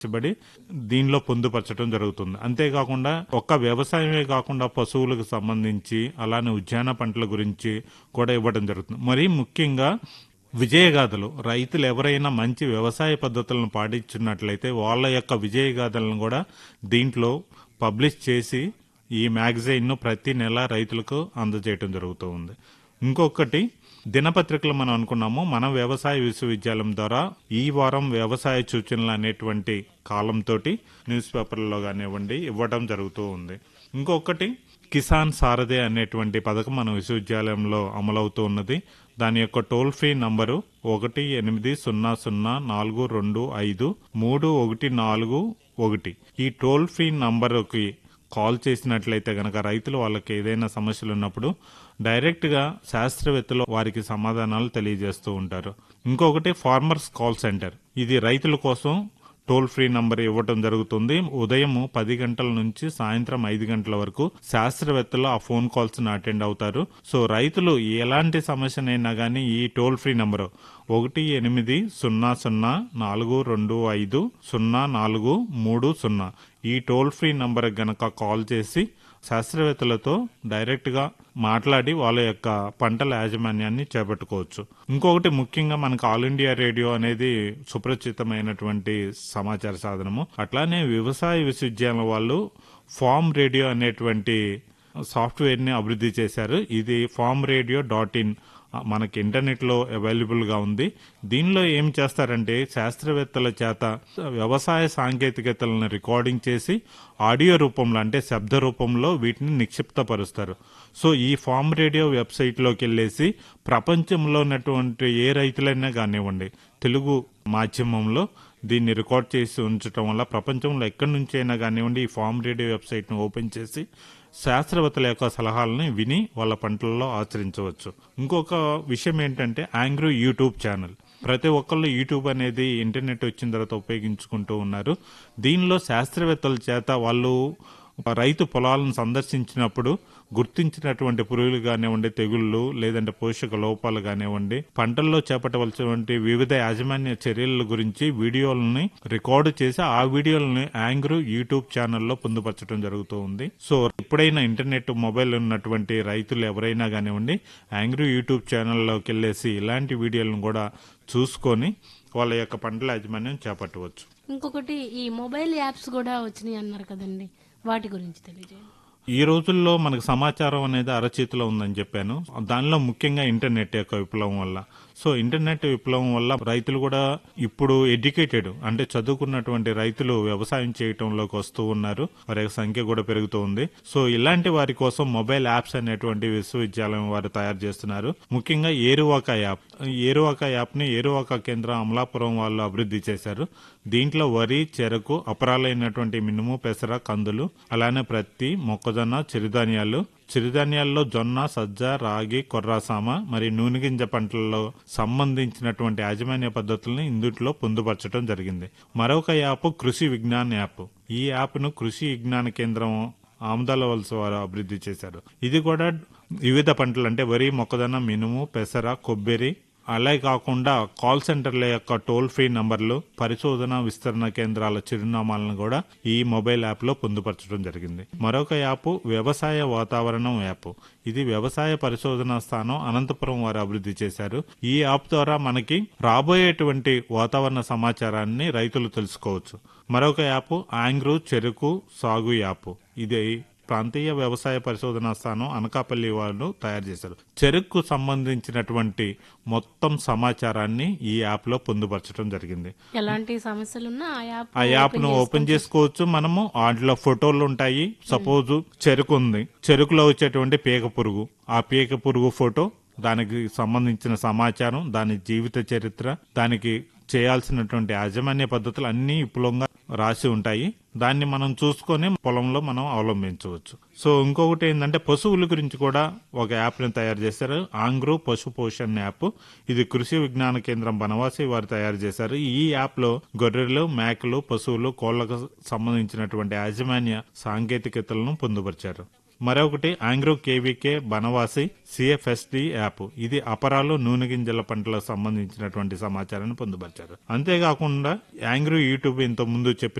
బడి దీనిలో పొందుపరచడం జరుగుతుంది అంతేకాకుండా ఒక్క వ్యవసాయమే కాకుండా పశువులకు సంబంధించి అలానే ఉద్యాన పంటల గురించి కూడా ఇవ్వడం జరుగుతుంది మరి ముఖ్యంగా విజయగాథలు రైతులు ఎవరైనా మంచి వ్యవసాయ పద్ధతులను పాటించున్నట్లయితే వాళ్ళ యొక్క విజయగాథలను కూడా దీంట్లో పబ్లిష్ చేసి ఈ మ్యాగజైన్ను ప్రతి నెల రైతులకు అందజేయటం జరుగుతూ ఉంది ఇంకొకటి దినపత్రికలు మనం అనుకున్నాము మన వ్యవసాయ విశ్వవిద్యాలయం ద్వారా ఈ వారం వ్యవసాయ సూచనలు అనేటువంటి కాలంతో న్యూస్ పేపర్లలో కానివ్వండి ఇవ్వడం జరుగుతూ ఉంది ఇంకొకటి కిసాన్ సారథి అనేటువంటి పథకం మన విశ్వవిద్యాలయంలో అమలవుతూ ఉన్నది దాని యొక్క టోల్ ఫ్రీ నంబరు ఒకటి ఎనిమిది సున్నా సున్నా నాలుగు రెండు ఐదు మూడు ఒకటి నాలుగు ఒకటి ఈ టోల్ ఫ్రీ నంబరుకి కాల్ చేసినట్లయితే గనక రైతులు వాళ్ళకి ఏదైనా సమస్యలు ఉన్నప్పుడు డైరెక్ట్ గా శాస్త్రవేత్తలు వారికి సమాధానాలు తెలియజేస్తూ ఉంటారు ఇంకొకటి ఫార్మర్స్ కాల్ సెంటర్ ఇది రైతుల కోసం టోల్ ఫ్రీ నంబర్ ఇవ్వడం జరుగుతుంది ఉదయం పది గంటల నుంచి సాయంత్రం ఐదు గంటల వరకు శాస్త్రవేత్తలు ఆ ఫోన్ కాల్స్ అటెండ్ అవుతారు సో రైతులు ఎలాంటి సమస్యనైనా కానీ ఈ టోల్ ఫ్రీ నంబరు ఒకటి ఎనిమిది సున్నా సున్నా నాలుగు రెండు ఐదు సున్నా నాలుగు మూడు సున్నా ఈ టోల్ ఫ్రీ నంబర్ గనక కాల్ చేసి శాస్త్రవేత్తలతో డైరెక్ట్ గా మాట్లాడి వాళ్ళ యొక్క పంటల యాజమాన్యాన్ని చేపట్టుకోవచ్చు ఇంకొకటి ముఖ్యంగా మనకు ఆల్ ఇండియా రేడియో అనేది సుప్రచితమైనటువంటి సమాచార సాధనము అట్లానే వ్యవసాయ విశ్వవిద్యాలయం వాళ్ళు ఫామ్ రేడియో అనేటువంటి సాఫ్ట్వేర్ ని అభివృద్ధి చేశారు ఇది ఫామ్ రేడియో డాట్ ఇన్ మనకి ఇంటర్నెట్ లో అవైలబుల్ గా ఉంది దీనిలో ఏం చేస్తారంటే శాస్త్రవేత్తల చేత వ్యవసాయ సాంకేతికతలను రికార్డింగ్ చేసి ఆడియో రూపంలో అంటే శబ్ద రూపంలో వీటిని నిక్షిప్తపరుస్తారు సో ఈ ఫామ్ రేడియో వెబ్సైట్లోకి వెళ్ళేసి ప్రపంచంలో ఉన్నటువంటి ఏ రైతులైనా కానివ్వండి తెలుగు మాధ్యమంలో దీన్ని రికార్డ్ చేసి ఉంచడం వల్ల ప్రపంచంలో ఎక్కడి నుంచి అయినా కానివ్వండి ఈ ఫామ్ రేడియో వెబ్సైట్ను ఓపెన్ చేసి శాస్త్రవేత్తల యొక్క సలహాలను విని వాళ్ళ పంటల్లో ఆచరించవచ్చు ఇంకొక విషయం ఏంటంటే యాంగ్రో యూట్యూబ్ ఛానల్ ప్రతి ఒక్కళ్ళు యూట్యూబ్ అనేది ఇంటర్నెట్ వచ్చిన తర్వాత ఉపయోగించుకుంటూ ఉన్నారు దీనిలో శాస్త్రవేత్తల చేత వాళ్ళు రైతు పొలాలను సందర్శించినప్పుడు గుర్తించినటువంటి పురుగులు కానివ్వండి తెగుళ్ళు లేదంటే పోషక లోపాలు కానివ్వండి పంటల్లో చేపట్టవలసినటువంటి వివిధ యాజమాన్య చర్యల గురించి వీడియోలని రికార్డు చేసి ఆ వీడియోలని యాంగ్రూ యూట్యూబ్ ఛానల్లో పొందుపరచడం జరుగుతూ ఉంది సో ఎప్పుడైనా ఇంటర్నెట్ మొబైల్ ఉన్నటువంటి రైతులు ఎవరైనా కానివ్వండి యాంగ్రూ యూట్యూబ్ ఛానల్లోకి వెళ్ళేసి ఇలాంటి వీడియోలను కూడా చూసుకొని వాళ్ళ యొక్క పంటల యాజమాన్యం చేపట్టవచ్చు ఇంకొకటి ఈ మొబైల్ యాప్స్ కూడా వచ్చినాయి అన్నారు కదండి వాటి గురించి తెలియజేయండి ఈ రోజుల్లో మనకు సమాచారం అనేది అరచేతిలో ఉందని చెప్పాను దానిలో ముఖ్యంగా ఇంటర్నెట్ యొక్క విప్లవం వల్ల సో ఇంటర్నెట్ విప్లవం వల్ల రైతులు కూడా ఇప్పుడు ఎడ్యుకేటెడ్ అంటే చదువుకున్నటువంటి రైతులు వ్యవసాయం చేయటంలోకి వస్తూ ఉన్నారు వారి యొక్క సంఖ్య కూడా పెరుగుతూ ఉంది సో ఇలాంటి వారి కోసం మొబైల్ యాప్స్ అనేటువంటి విశ్వవిద్యాలయం వారు తయారు చేస్తున్నారు ముఖ్యంగా ఏరువాక యాప్ ఏరువాక యాప్ ని ఏరువాక కేంద్రం అమలాపురం వాళ్ళు అభివృద్ధి చేశారు దీంట్లో వరి చెరకు అపరాలైనటువంటి మినుము పెసర కందులు అలానే ప్రత్తి మొక్కజొన్న చిరుధాన్యాలు చిరుధాన్యాల్లో జొన్న సజ్జ రాగి కొర్రాసామ మరి నూనె గింజ పంటలలో సంబంధించినటువంటి యాజమాన్య పద్ధతులను ఇందుట్లో పొందుపరచడం జరిగింది మరొక యాప్ కృషి విజ్ఞాన్ యాప్ ఈ యాప్ ను కృషి విజ్ఞాన కేంద్రం ఆముదాల వలస వారు అభివృద్ధి చేశారు ఇది కూడా వివిధ పంటలు అంటే వరి మొక్కజొన్న మినుము పెసర కొబ్బరి అలాగే కాకుండా కాల్ సెంటర్ల యొక్క టోల్ ఫ్రీ నంబర్లు పరిశోధన విస్తరణ కేంద్రాల చిరునామాలను కూడా ఈ మొబైల్ యాప్ లో పొందుపరచడం జరిగింది మరొక యాప్ వ్యవసాయ వాతావరణం యాప్ ఇది వ్యవసాయ పరిశోధన స్థానం అనంతపురం వారు అభివృద్ధి చేశారు ఈ యాప్ ద్వారా మనకి రాబోయేటువంటి వాతావరణ సమాచారాన్ని రైతులు తెలుసుకోవచ్చు మరొక యాప్ ఆంగ్రూ చెరుకు సాగు యాప్ ఇది ప్రాంతీయ వ్యవసాయ పరిశోధనా స్థానం అనకాపల్లి వాళ్ళు తయారు చేశారు చెరుకు సంబంధించినటువంటి మొత్తం సమాచారాన్ని ఈ యాప్ లో పొందుపరచడం జరిగింది ఎలాంటి సమస్యలున్నా ఆ యాప్ ఆ యాప్ ను ఓపెన్ చేసుకోవచ్చు మనము వాటిలో ఫోటోలు ఉంటాయి సపోజ్ చెరుకు ఉంది చెరుకులో వచ్చేటువంటి పీక పురుగు ఆ పీక పురుగు ఫోటో దానికి సంబంధించిన సమాచారం దాని జీవిత చరిత్ర దానికి చేయాల్సినటువంటి యాజమాన్య పద్ధతులు అన్ని విపులంగా రాసి ఉంటాయి దాన్ని మనం చూసుకొని పొలంలో మనం అవలంబించవచ్చు సో ఇంకొకటి ఏంటంటే పశువుల గురించి కూడా ఒక యాప్ ని తయారు చేశారు ఆంగ్రో పశు పోషణ్ యాప్ ఇది కృషి విజ్ఞాన కేంద్రం బనవాసి వారు తయారు చేశారు ఈ యాప్ లో గొర్రెలు మేకలు పశువులు కోళ్లకు సంబంధించినటువంటి యాజమాన్య సాంకేతికతలను పొందుపరిచారు మరొకటి ఆంగ్రో కేవీకే బనవాసి సిఎఫ్ఎస్డి యాప్ ఇది అపరాలు నూనె గింజల పంటలకు సంబంధించినటువంటి సమాచారాన్ని పొందుపరిచారు అంతేకాకుండా యాంగ్రో యూట్యూబ్ ఇంత ముందు చెప్పిన